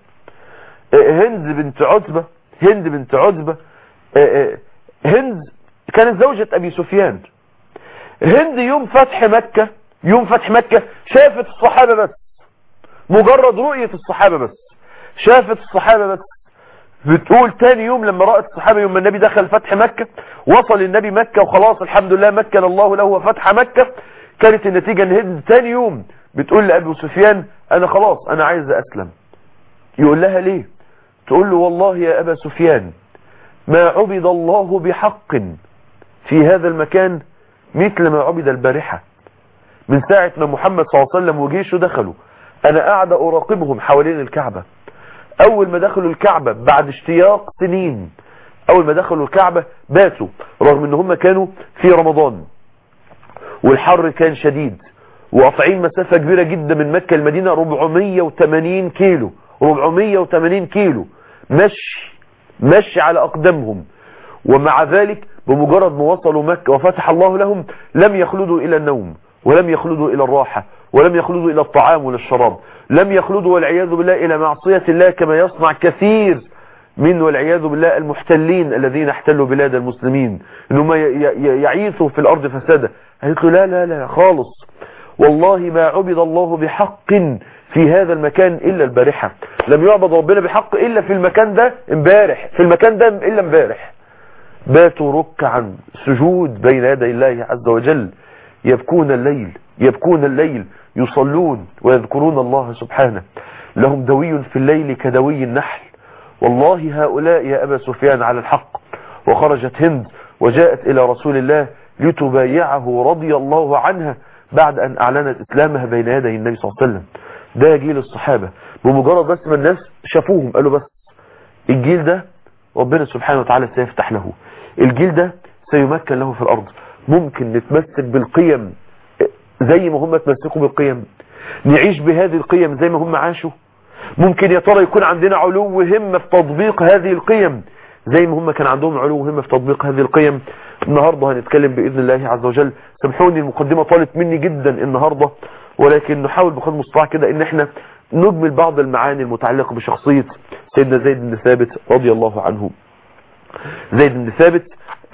هند بنت عتبة هند بنت عتبة هند كانت زوجة ابي سفيان هند يوم فتح مكة يوم فتح مكة شافت الصحابة بس مجرد رؤية الصحابة بس شافت الصحابة بس بتقول تاني يوم لما رأت الصحابة يوم النبي دخل فتح مكة وصل النبي مكة وخلاص الحمد لله مكن الله له وفتح مكة كانت النتيجة ان هند تاني يوم بتقول لأبي سفيان انا خلاص انا عايز اسلم يقول لها ليه تقول له والله يا ابا سفيان ما عبد الله بحق في هذا المكان مثل ما عبد البارحة من ساعة ما محمد صلى الله عليه وسلم وجيشه دخلوا انا قاعد اراقبهم حوالين الكعبة اول ما دخلوا الكعبة بعد اشتياق سنين اول ما دخلوا الكعبة باتوا رغم ان هم كانوا في رمضان والحر كان شديد وقاطعين مسافة كبيرة جدا من مكة المدينة 480 كيلو 480 كيلو مشي مشي على اقدامهم ومع ذلك بمجرد ما وصلوا مكة وفتح الله لهم لم يخلدوا الى النوم ولم يخلدوا الى الراحة ولم يخلدوا الى الطعام والشراب لم يخلدوا والعياذ بالله الى معصية الله كما يصنع كثير من والعياذ بالله المحتلين الذين احتلوا بلاد المسلمين انهم يعيثوا في الارض فسادا قالت له لا لا لا خالص والله ما عبد الله بحق في هذا المكان الا البارحة لم يعبد ربنا بحق الا في المكان ده امبارح في المكان ده الا امبارح باتوا ركعا سجود بين يدي الله عز وجل يبكون الليل يبكون الليل يصلون ويذكرون الله سبحانه لهم دوي في الليل كدوي النحل والله هؤلاء يا أبا سفيان على الحق وخرجت هند وجاءت إلى رسول الله لتبايعه رضي الله عنها بعد أن أعلنت إسلامها بين يدي النبي صلى الله عليه وسلم ده جيل الصحابة بمجرد بس ما الناس شافوهم قالوا بس الجيل ده ربنا سبحانه وتعالى سيفتح له الجيل ده سيمكن له في الأرض ممكن نتمسك بالقيم زي ما هم تمسكوا بالقيم نعيش بهذه القيم زي ما هم عاشوا ممكن يا ترى يكون عندنا علو همة في تطبيق هذه القيم زي ما هم كان عندهم علو همة في تطبيق هذه القيم النهاردة هنتكلم بإذن الله عز وجل سامحوني المقدمة طالت مني جدا النهاردة ولكن نحاول بقدر المستطاع كده ان احنا نجمل بعض المعاني المتعلقة بشخصية سيدنا زيد بن ثابت رضي الله عنه زيد بن ثابت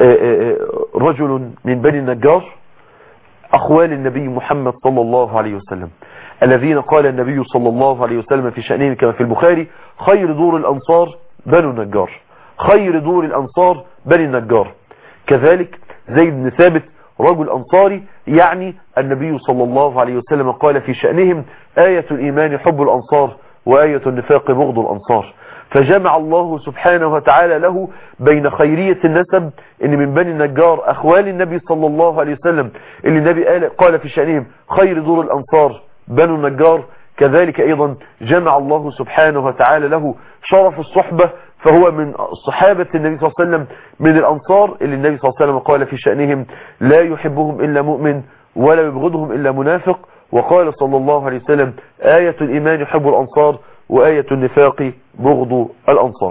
رجل من بني النجار أخوال النبي محمد صلى الله عليه وسلم الذين قال النبي صلى الله عليه وسلم في شأنهم كما في البخاري خير دور الأنصار بنو النجار خير دور الأنصار بني النجار كذلك زيد بن ثابت رجل أنصاري يعني النبي صلى الله عليه وسلم قال في شأنهم آية الإيمان حب الأنصار وآية النفاق بغض الأنصار فجمع الله سبحانه وتعالى له بين خيرية النسب ان من بني النجار اخوال النبي صلى الله عليه وسلم اللي النبي قال, قال في شأنهم خير دور الانصار بنو النجار كذلك ايضا جمع الله سبحانه وتعالى له شرف الصحبة فهو من صحابة النبي صلى الله عليه وسلم من الانصار اللي النبي صلى الله عليه وسلم قال في شأنهم لا يحبهم الا مؤمن ولا يبغضهم الا منافق وقال صلى الله عليه وسلم آية الإيمان يحب الأنصار وآية النفاق بغض الأنصار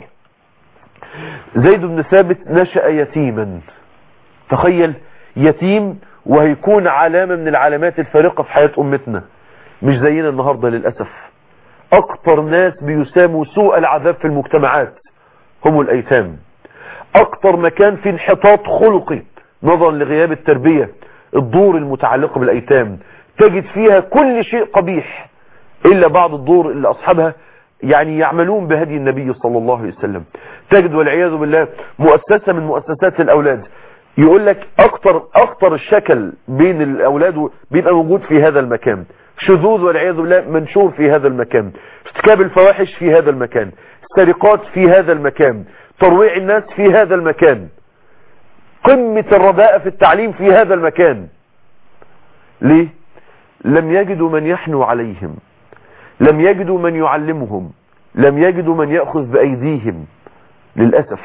زيد بن ثابت نشأ يتيما تخيل يتيم وهيكون علامة من العلامات الفارقة في حياة أمتنا مش زينا النهاردة للأسف أكتر ناس بيساموا سوء العذاب في المجتمعات هم الأيتام أكتر مكان في انحطاط خلقي نظرا لغياب التربية الدور المتعلقة بالأيتام تجد فيها كل شيء قبيح إلا بعض الدور اللي أصحابها يعني يعملون بهدي النبي صلى الله عليه وسلم تجد والعياذ بالله مؤسسة من مؤسسات الأولاد يقول لك أكتر, أكتر الشكل بين الأولاد بيبقى موجود في هذا المكان شذوذ والعياذ بالله منشور في هذا المكان ارتكاب الفواحش في هذا المكان سرقات في هذا المكان ترويع الناس في هذا المكان قمة الرداء في التعليم في هذا المكان ليه لم يجدوا من يحنو عليهم لم يجدوا من يعلمهم لم يجدوا من يأخذ بأيديهم للأسف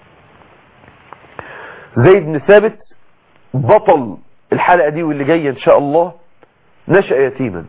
زيد بن ثابت بطل الحلقة دي واللي جاية ان شاء الله نشأ يتيما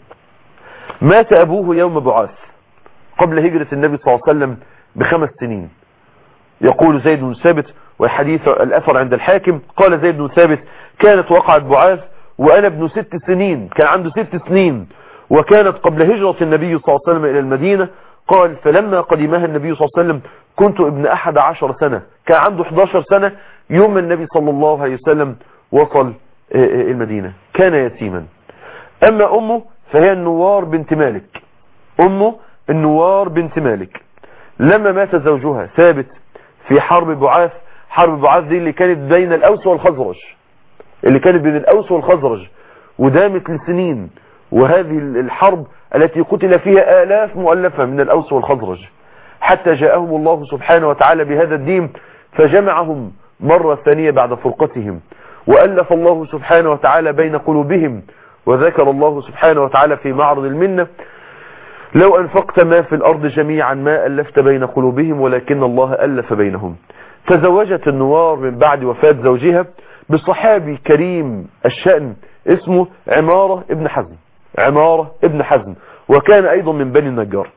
مات ابوه يوم بعاث قبل هجرة النبي صلى الله عليه وسلم بخمس سنين يقول زيد بن ثابت وحديث الأثر عند الحاكم قال زيد بن ثابت كانت وقعت بعاث وأنا ابن ست سنين كان عنده ست سنين وكانت قبل هجرة النبي صلى الله عليه وسلم إلى المدينة قال فلما قدمها النبي صلى الله عليه وسلم كنت ابن أحد عشر سنة كان عنده 11 سنة يوم النبي صلى الله عليه وسلم وصل المدينة كان يتيما أما أمه فهي النوار بنت مالك أمه النوار بنت مالك لما مات زوجها ثابت في حرب بعاث حرب بعاث دي اللي كانت بين الأوس والخزرج اللي كانت بين الأوس والخزرج ودامت لسنين وهذه الحرب التي قتل فيها آلاف مؤلفة من الأوس والخزرج حتى جاءهم الله سبحانه وتعالى بهذا الدين فجمعهم مرة ثانية بعد فرقتهم وألف الله سبحانه وتعالى بين قلوبهم وذكر الله سبحانه وتعالى في معرض المنة لو أنفقت ما في الأرض جميعا ما ألفت بين قلوبهم ولكن الله ألف بينهم تزوجت النوار من بعد وفاة زوجها بصحابي كريم الشأن اسمه عمارة ابن حزم عمارة ابن حزم وكان أيضا من بني النجار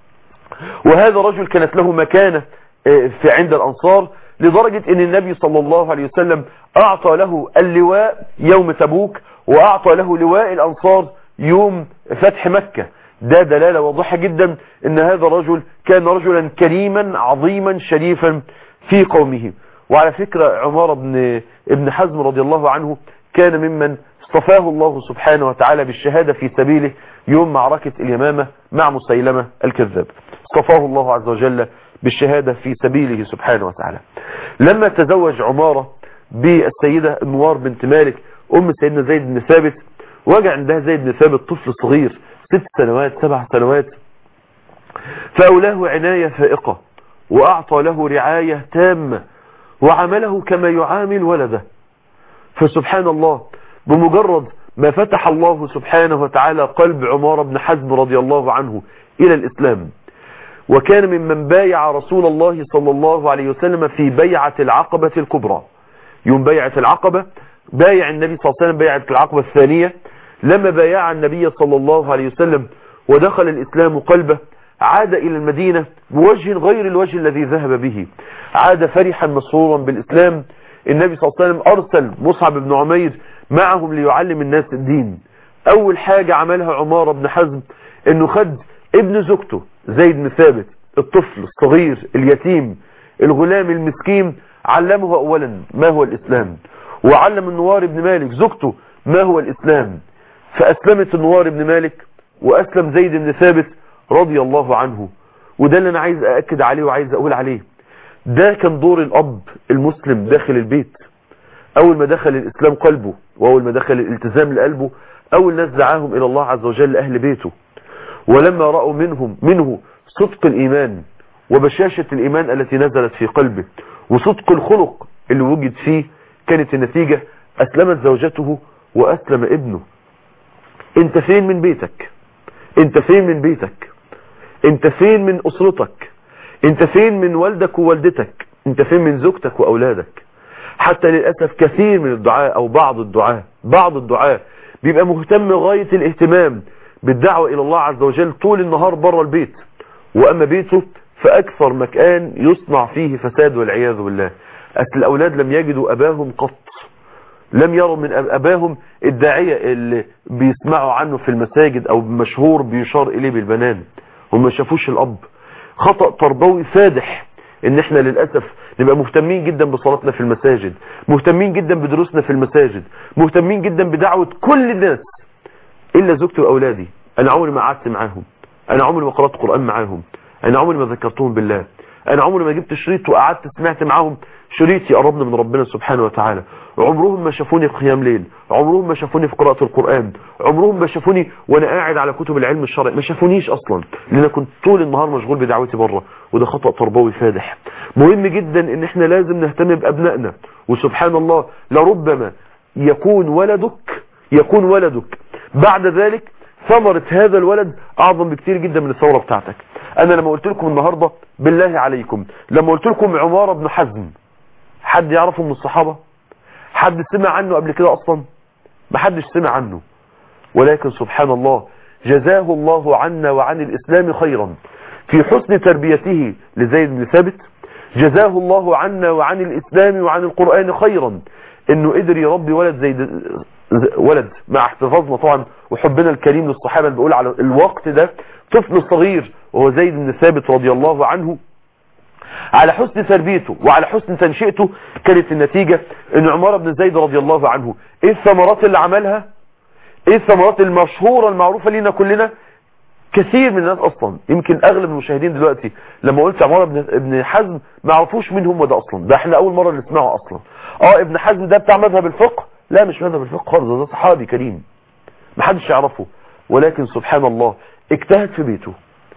وهذا رجل كانت له مكانة في عند الأنصار لدرجة ان النبي صلى الله عليه وسلم اعطى له اللواء يوم تبوك واعطى له لواء الانصار يوم فتح مكة ده دلالة واضحة جدا ان هذا الرجل كان رجلا كريما عظيما شريفا في قومه وعلى فكرة عمار بن ابن حزم رضي الله عنه كان ممن اصطفاه الله سبحانه وتعالى بالشهادة في سبيله يوم معركة اليمامة مع مسيلمة الكذاب اصطفاه الله عز وجل بالشهادة في سبيله سبحانه وتعالى لما تزوج عمارة بالسيدة النوار بنت مالك أم سيدنا زيد بن ثابت وجع عندها زيد بن ثابت طفل صغير ست سنوات سبع سنوات فأولاه عناية فائقة وأعطى له رعاية تامة وعمله كما يعامل ولده فسبحان الله بمجرد ما فتح الله سبحانه وتعالى قلب عمار بن حزم رضي الله عنه إلى الإسلام وكان ممن بايع رسول الله صلى الله عليه وسلم في بيعة العقبة الكبرى يوم بيعة العقبة بايع النبي صلى الله عليه وسلم بيعة العقبة الثانية لما بايع النبي صلى الله عليه وسلم ودخل الإسلام قلبه عاد إلى المدينة بوجه غير الوجه الذي ذهب به عاد فرحا مسرورا بالإسلام النبي صلى الله عليه وسلم أرسل مصعب بن عمير معهم ليعلم الناس الدين أول حاجة عملها عمار بن حزم انه خد ابن زوجته زيد بن ثابت الطفل الصغير اليتيم الغلام المسكين علمه اولا ما هو الاسلام وعلم النوار بن مالك زوجته ما هو الاسلام فاسلمت النوار بن مالك واسلم زيد بن ثابت رضي الله عنه وده اللي انا عايز ااكد عليه وعايز اقول عليه ده كان دور الاب المسلم داخل البيت اول ما دخل الاسلام قلبه واول ما دخل الالتزام لقلبه اول ناس دعاهم الى الله عز وجل اهل بيته ولما رأوا منهم منه صدق الإيمان وبشاشة الإيمان التي نزلت في قلبه وصدق الخلق اللي وجد فيه كانت النتيجة أسلمت زوجته وأسلم ابنه انت فين من بيتك انت فين من بيتك انت فين من أسرتك انت فين من والدك ووالدتك انت فين من زوجتك وأولادك حتى للأسف كثير من الدعاء أو بعض الدعاء بعض الدعاء بيبقى مهتم غاية الاهتمام بالدعوة إلى الله عز وجل طول النهار بره البيت وأما بيته فأكثر مكان يصنع فيه فساد والعياذ بالله أصل الأولاد لم يجدوا أباهم قط لم يروا من أباهم الداعية اللي بيسمعوا عنه في المساجد أو مشهور بيشار إليه بالبنان هم ما شافوش الأب خطأ تربوي فادح ان احنا للأسف نبقى مهتمين جدا بصلاتنا في المساجد مهتمين جدا بدروسنا في المساجد مهتمين جدا بدعوة كل الناس الا زوجتي واولادي انا عمري ما قعدت معاهم انا عمري ما قرات قران معاهم انا عمري ما ذكرتهم بالله انا عمري ما جبت شريط وقعدت سمعت معاهم شريط يقربنا من ربنا سبحانه وتعالى عمرهم ما شافوني في قيام ليل عمرهم ما شافوني في قراءة القرآن عمرهم ما شافوني وانا قاعد على كتب العلم الشرعي ما شافونيش اصلا لان انا كنت طول النهار مشغول بدعوتي بره وده خطأ تربوي فادح مهم جدا ان احنا لازم نهتم بابنائنا وسبحان الله لربما يكون ولدك يكون ولدك بعد ذلك ثمرة هذا الولد اعظم بكتير جدا من الثورة بتاعتك انا لما قلت لكم النهاردة بالله عليكم لما قلت لكم عمارة بن حزم حد يعرفه من الصحابة حد سمع عنه قبل كده اصلا ما حدش سمع عنه ولكن سبحان الله جزاه الله عنا وعن الاسلام خيرا في حسن تربيته لزيد بن ثابت جزاه الله عنا وعن الاسلام وعن القرآن خيرا انه قدر يربي ولد زي ولد مع احتفاظنا طبعا وحبنا الكريم للصحابة اللي بيقول على الوقت ده طفل صغير وهو زيد بن ثابت رضي الله عنه على حسن تربيته وعلى حسن تنشئته كانت النتيجة ان عمار بن زيد رضي الله عنه ايه الثمرات اللي عملها ايه الثمرات المشهورة المعروفة لنا كلنا كثير من الناس اصلا يمكن اغلب المشاهدين دلوقتي لما قلت عمار بن ابن حزم ما عرفوش مين هم ده اصلا ده احنا اول مرة نسمعه اصلا اه ابن حزم ده بتاع مذهب الفقه لا مش مذهب الفقه خالص ده صحابي كريم ما حدش يعرفه ولكن سبحان الله اجتهد في بيته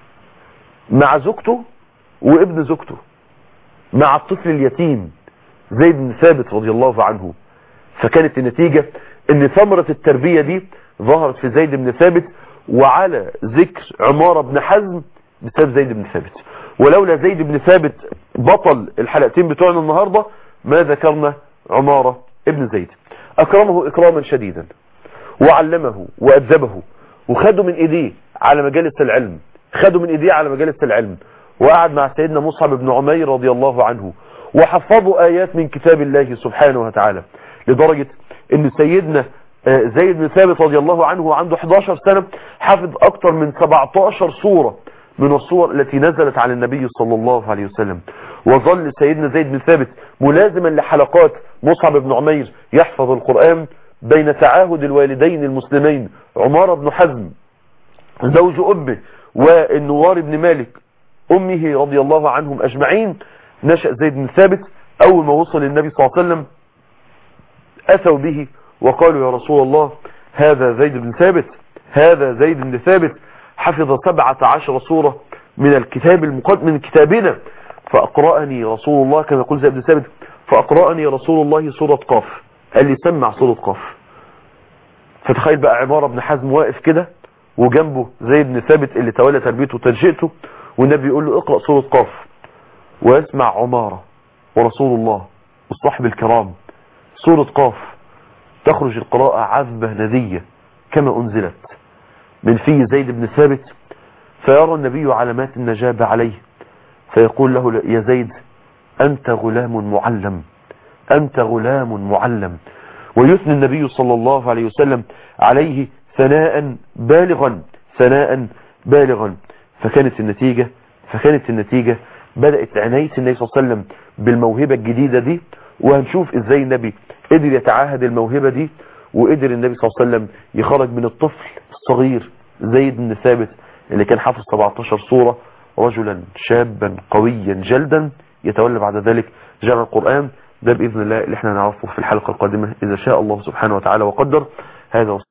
مع زوجته وابن زوجته مع الطفل اليتيم زيد بن ثابت رضي الله عنه فكانت النتيجة ان ثمرة التربية دي ظهرت في زيد بن ثابت وعلى ذكر عمارة بن حزم بسبب زيد بن ثابت ولولا زيد بن ثابت بطل الحلقتين بتوعنا النهاردة ما ذكرنا عمارة ابن زيد اكرمه اكراما شديدا وعلمه وادبه وخده من ايديه على مجالس العلم خده من ايديه على مجالس العلم وقعد مع سيدنا مصعب بن عمير رضي الله عنه وحفظوا آيات من كتاب الله سبحانه وتعالى لدرجة ان سيدنا زيد بن ثابت رضي الله عنه وعنده 11 سنة حفظ اكثر من 17 سورة من الصور التي نزلت على النبي صلى الله عليه وسلم وظل سيدنا زيد بن ثابت ملازما لحلقات مصعب بن عمير يحفظ القرآن بين تعاهد الوالدين المسلمين عمار بن حزم زوج أمه والنوار بن مالك أمه رضي الله عنهم أجمعين نشأ زيد بن ثابت أول ما وصل النبي صلى الله عليه وسلم أتوا به وقالوا يا رسول الله هذا زيد بن ثابت هذا زيد بن ثابت حفظ سبعة عشر صورة من الكتاب المقدم من كتابنا فأقرأني رسول الله كما يقول زيد بن ثابت فأقرأني رسول الله سورة قاف قال لي سمع سورة قاف فتخيل بقى عمارة بن حزم واقف كده وجنبه زيد بن ثابت اللي تولى تربيته وتنشئته والنبي يقول له اقرأ سورة قاف ويسمع عمارة ورسول الله والصحب الكرام سورة قاف تخرج القراءة عذبة نذية كما أنزلت من في زيد بن ثابت فيرى النبي علامات النجابة عليه فيقول له يا زيد أنت غلام معلم أنت غلام معلم ويثني النبي صلى الله عليه وسلم عليه ثناء بالغا ثناء بالغا فكانت النتيجة فكانت النتيجة بدأت عناية النبي صلى الله عليه وسلم بالموهبة الجديدة دي وهنشوف ازاي النبي قدر يتعاهد الموهبة دي وقدر النبي صلى الله عليه وسلم يخرج من الطفل الصغير زيد بن ثابت اللي كان حافظ 17 صورة رجلا شابا قويا جلدا يتولى بعد ذلك جرى القرآن ده بإذن الله اللي احنا نعرفه في الحلقة القادمة إذا شاء الله سبحانه وتعالى وقدر هذا